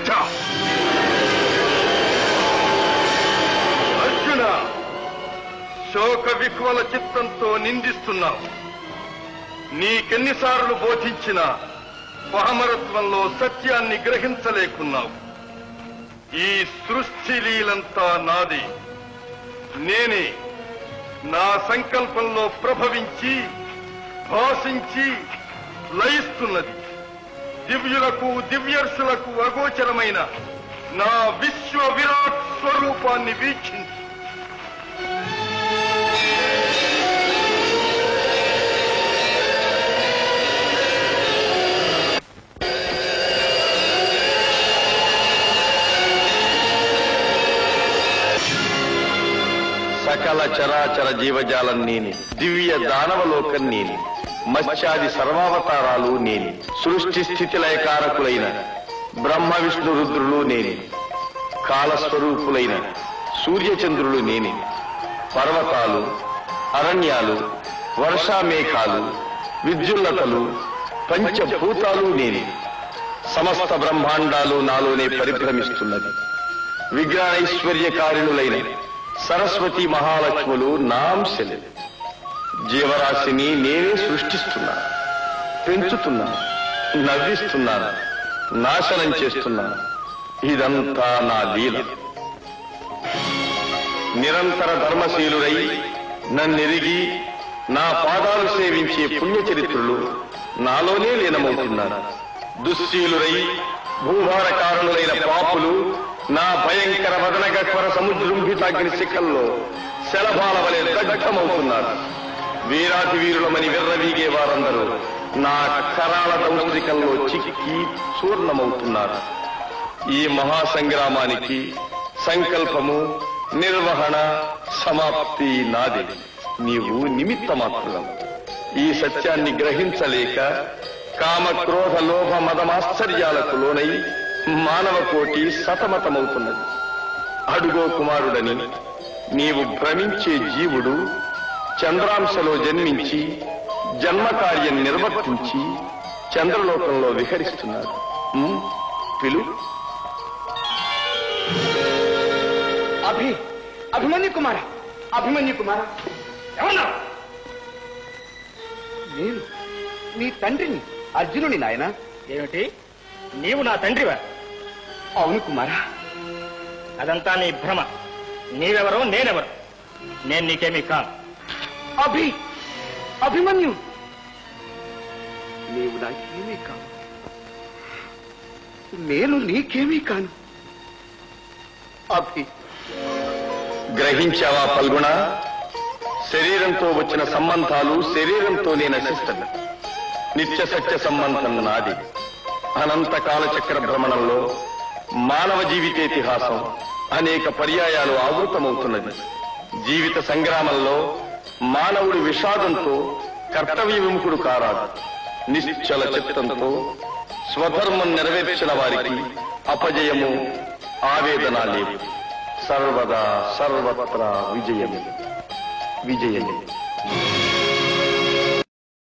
అగ్రజ అర్జున శోక విహ్వల చిత్తంతో నిందిస్తున్నావు నీకెన్నిసార్లు బోధించినా పహమరత్వంలో సత్యాన్ని గ్రహించలేకున్నావు ఈ సృష్టి లీలంతా నాది నేనే నా సంకల్పంలో ప్రభవించి భాషించి లయిస్తున్నది దివ్యులకు దివ్యర్షులకు అగోచరమైన నా విశ్వ విరాట్ స్వరూపాన్ని వీక్షించు సకల చరాచర జీవజాలం నేని దివ్య దానవలోకం నేని మత్స్యాది సర్వావతారాలు నేని సృష్టి స్థితి లయకారకులైన బ్రహ్మ విష్ణు రుద్రులు నేని కాలస్వరూపులైన సూర్యచంద్రులు నేని పర్వతాలు అరణ్యాలు వర్షామేఘాలు విద్యుల్లతలు పంచభూతాలు నేని సమస్త బ్రహ్మాండాలు నాలోనే పరిభ్రమిస్తున్నది విజ్ఞానైశ్వర్యకారిణులైన సరస్వతి మహాలక్ష్ములు నా అంశలే జీవరాశిని నేనే సృష్టిస్తున్నా పెంచుతున్నా నవ్విస్తున్నాను నాశనం చేస్తున్నాను ఇదంతా నా లీల నిరంతర ధర్మశీలురై నన్నెరిగి నా పాదాలు సేవించే పుణ్యచరిత్రులు నాలోనే లీనమవుతున్నారు దుశ్శీలురై భూభారకారులైన పాపులు నా భయంకర వదనగక్వర సముద్రంభితాగ్ని శిఖల్లో శలభాల వలె దగ్ధమవుతున్నారు వీరాతి వీరులమని విర్రవీగే వారందరూ నా కరాళ దౌష్టికంలో చిక్కి చూర్ణమవుతున్నారు ఈ మహాసంగ్రామానికి సంకల్పము నిర్వహణ సమాప్తి నాదే నీవు నిమిత్త మాత్రం ఈ సత్యాన్ని గ్రహించలేక కామ క్రోధ లోభ మదమాశ్చర్యాలకు లోనై మానవ కోటి సతమతమవుతున్నది అడుగో కుమారుడని నీవు భ్రమించే జీవుడు చంద్రాంశలో జన్మించి జన్మకార్యం నిర్వర్తించి చంద్రలోకంలో విహరిస్తున్నాడు ఉమ్, పిలు అభి అభిమన్యు కుమార అభిమన్యు కుమార ఏమన్నా నేను నీ తండ్రిని అర్జునుని నాయన ఏమిటి నీవు నా తండ్రివా అవును కుమారా అదంతా నీ భ్రమ నీవెవరో నేనెవరు నేను నీకేమీ కాను అభి అభిమన్యు నీవు నాకేమీ కాను నేను నీకేమీ కాను అభి గ్రహించావా పల్గుణ శరీరంతో వచ్చిన సంబంధాలు శరీరంతోనే నశిస్తవి నిత్య సత్య సంబంధం నాది అనంత కాలచక్ర భ్రమణంలో మానవ జీవితేతిహాసం అనేక పర్యాయాలు ఆవృతమవుతున్నది జీవిత సంగ్రామంలో మానవుడు విషాదంతో కర్తవ్య విముఖుడు కారాడు నిశ్చల చిత్తంతో స్వధర్మం నెరవేర్చిన వారికి అపజయము ఆవేదన లేవు సర్వదా సర్వత్రా విజయమే విజయమే